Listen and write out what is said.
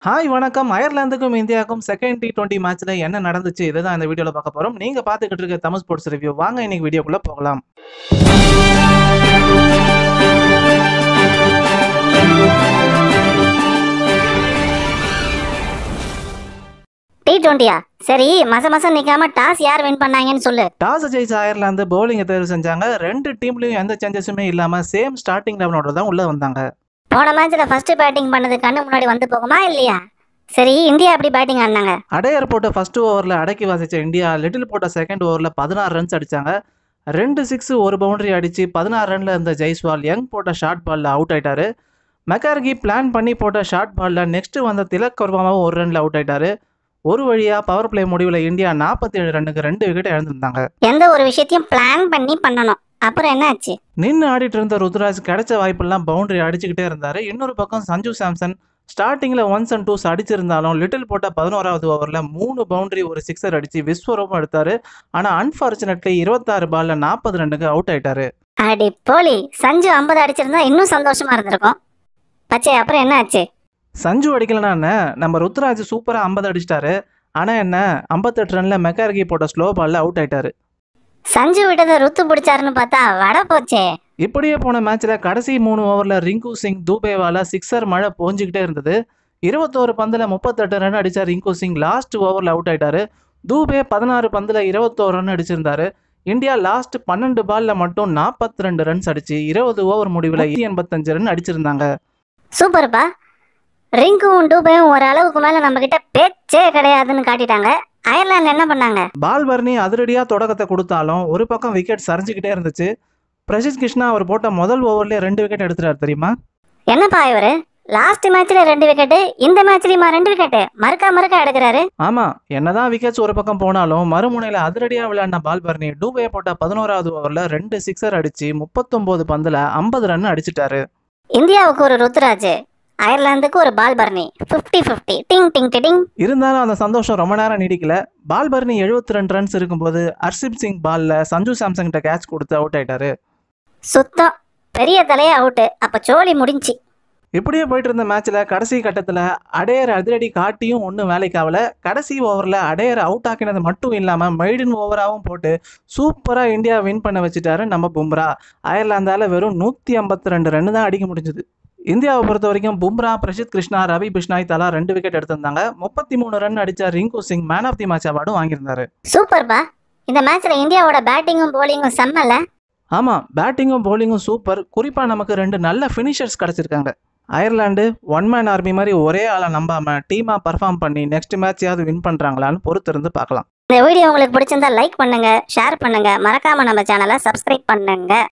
hi வணக்கம் அயர்லாந்துக்கும் இந்தியாவுக்கும் second T twenty மேட்ச்ல என்ன நடந்துச்சு இதுதான் இந்த வீடியோல பார்க்க போறோம் நீங்க பார்த்துக்கிட்டு இருக்க தமிழ் ஸ்போர்ட்ஸ் ரிவ்யூ வாங்க இன்னைக்கு வீடியோக்குள்ள போகலாம் டி டுவெண்ட்டியா சரி மச மசம் நிக்காம டாஸ் யார் வின் பண்ணாங்கன்னு சொல்லு டாஸ் ஜெயிச்ச அயர்லாந்து பவுலிங்கை தேர்வு செஞ்சாங்க ரெண்டு டீம்லயும் எந்த சேஞ்சஸுமே இல்லாம சேம் ஸ்டார்டிங் லெவனோட தான் உள்ள வந்தாங்க போன மேட்ச்ல ஃபர்ஸ்ட் பேட்டிங் பண்ணது கண்ணு முன்னாடி வந்து போகுமா இல்லையா சரி இந்தியா எப்படி பேட்டிங் ஆடினாங்க அடையர் போட்ட ஃபர்ஸ்ட் ஓவரில் அடக்கி வாசிச்ச இந்தியா லிட்டில் போட்ட செகண்ட் ஓவரில் பதினாறு ரன்ஸ் அடிச்சாங்க ரெண்டு சிக்ஸ் ஒரு பவுண்டரி அடிச்சு பதினாறு ரன்ல இருந்த ஜெய்ஸ்வால் யங் போட்ட ஷார்ட் பால்ல அவுட் ஆயிட்டாரு மெக்கார்கி பிளான் பண்ணி போட்ட ஷார்ட் பால்ல நெக்ஸ்ட் வந்த திலக் வர்மாவும் ஒரு ரன்ல அவுட் ஆயிட்டாரு ஒரு வழியா பவர் பிளே முடிவில் இந்தியா நாற்பத்தி ஏழு ரன்னுக்கு ரெண்டு விக்கெட் இழந்திருந்தாங்க எந்த ஒரு விஷயத்தையும் பிளான் பண்ணி பண்ணணும் அப்புறம் என்ன ஆச்சு நின்று ஆடிட்டு இருந்த ருத்ராஜ் கிடைச்ச வாய்ப்பெல்லாம் பவுண்டரி அடிச்சுக்கிட்டே இருந்தாரு இன்னொரு பக்கம் சஞ்சு சாம்சன் ஸ்டார்டிங்ல ஒன்ஸ் அண்ட் டூஸ் அடிச்சிருந்தாலும் லிட்டில் போட்ட பதினோராவது ஓவர்ல மூணு பவுண்டரி ஒரு சிக்ஸர் அடிச்சு விஸ்வரூபம் எடுத்தாரு ஆனா அன்பார்ச்சுனேட்லி இருபத்தாறு பால்ல நாற்பது ரன்னுக்கு அவுட் ஆயிட்டாரு அடி போலி சஞ்சு ஐம்பது அடிச்சிருந்தா இன்னும் சந்தோஷமா இருந்திருக்கும் பச்சை அப்புறம் என்ன ஆச்சு சஞ்சு அடிக்கலனா என்ன நம்ம ருத்ராஜ் சூப்பரா ஐம்பது அடிச்சிட்டாரு ஆனா என்ன ஐம்பத்தெட்டு ரன்ல மெக்கார்கி போட்ட ஸ்லோ பால்ல அவுட் ஆயிட்டாரு சஞ்சு விட்டதை ருத்து பிடிச்சாருன்னு பார்த்தா வட போச்சே இப்படியே போன மேட்ச்ல கடைசி மூணு ஓவர்ல ரிங்கு சிங் தூபேவால சிக்ஸர் மழை போஞ்சுக்கிட்டே இருந்தது இருபத்தோரு பந்துல முப்பத்தெட்டு ரன் அடிச்ச ரிங்கு சிங் லாஸ்ட் ஓவர்ல அவுட் ஆயிட்டாரு தூபே பதினாறு பந்துல இருபத்தோரு ரன் அடிச்சிருந்தாரு இந்தியா லாஸ்ட் பன்னெண்டு பால்ல மட்டும் நாற்பத்தி ரெண்டு ரன்ஸ் அடிச்சு இருபது ஓவர் முடிவில் எண்பத்தஞ்சு ரன் அடிச்சிருந்தாங்க சூப்பர்ப்பா ரிங்கும் டூபையும் ஒரு அளவுக்கு மேல நம்ம கிட்ட பேச்சே கிடையாதுன்னு காட்டிட்டாங்க அயர்லாந்து என்ன பண்ணாங்க பால் பர்னி அதிரடியா தொடக்கத்தை கொடுத்தாலும் ஒரு பக்கம் விக்கெட் சரிஞ்சுக்கிட்டே இருந்துச்சு பிரசித் கிருஷ்ணா அவர் போட்ட முதல் ஓவர்லயே ரெண்டு விக்கெட் எடுத்துட்டாரு தெரியுமா என்னப்பா இவரு லாஸ்ட் மேட்ச்ல ரெண்டு விக்கெட்டு இந்த மேட்ச்லயுமா ரெண்டு விக்கெட்டு மறுக்கா மறுக்கா எடுக்கிறாரு ஆமா என்னதான் விக்கெட்ஸ் ஒரு பக்கம் போனாலும் மறுமுனையில அதிரடியா விளையாடின பால் பர்னி டூபே போட்ட பதினோராவது ஓவர்ல ரெண்டு சிக்ஸர் அடிச்சு முப்பத்தொன்பது பந்துல ஐம்பது ரன் அடிச்சிட்டாரு இந்தியாவுக்கு ஒரு ருத்ராஜ் அயர்லாந்துக்கு ஒரு பால் பர்னி 50 50 டிங் டிங் டிங் இருந்தாலும் அந்த சந்தோஷம் ரொம்ப நேரம் நீடிக்கல பால் பர்னி எழுபத்தி ரெண்டு ரன்ஸ் இருக்கும்போது ஹர்ஷிப் சிங் பால்ல சஞ்சு சாம்சங் கிட்ட கேட்ச் கொடுத்து அவுட் ஆயிட்டாரு சுத்தம் பெரிய தலையே அவுட்டு அப்ப சோலி முடிஞ்சி இப்படியே போயிட்டு இருந்த மேட்ச்ல கடைசி கட்டத்துல அடையர் அதிரடி காட்டியும் ஒன்றும் வேலைக்கு ஆகல கடைசி ஓவர்ல அடையர் அவுட் ஆக்கினது மட்டும் இல்லாம மெய்டன் ஓவராகவும் போட்டு சூப்பரா இந்தியா வின் பண்ண வச்சுட்டாரு நம்ம பும்ரா அயர்லாந்தால வெறும் நூத்தி ஐம்பத்தி ரெண்டு ரன் தான் அடிக்க முடிஞ்சது இந்தியாவை பொறுத்த வரைக்கும் பும்ரா பிரசித் கிருஷ்ணா ரவி பிஷ்னாய் தலா ரெண்டு விக்கெட் எடுத்திருந்தாங்க முப்பத்தி மூணு ரன் அடிச்ச Rinku Singh man of the match அவார்டும் வாங்கியிருந்தாரு சூப்பர்ப்பா இந்த மேட்ச்ல இந்தியாவோட பேட்டிங்கும் போலிங்கும் செம்மல ஆமா பேட்டிங்கும் பவுலிங்கும் சூப்பர் குறிப்பா நமக்கு ரெண்டு நல்ல ஃபினிஷர்ஸ் கிடைச்சிருக்காங்க அயர்லாந்து ஒன் மேன் ஆர்மி மாதிரி ஒரே ஆளை நம்பாம டீமா பர்ஃபார்ம் பண்ணி நெக்ஸ்ட் மேட்சையாவது வின் பண்றாங்களான்னு பொறுத்திருந்து பார்க்கலாம் இந்த வீடியோ உங்களுக்கு பிடிச்சிருந்தா லைக் பண்ணுங்க ஷேர் பண்ணுங்க மறக்காம நம்ம சேனலை சப்ஸ்கிரைப் பண்ணுங்க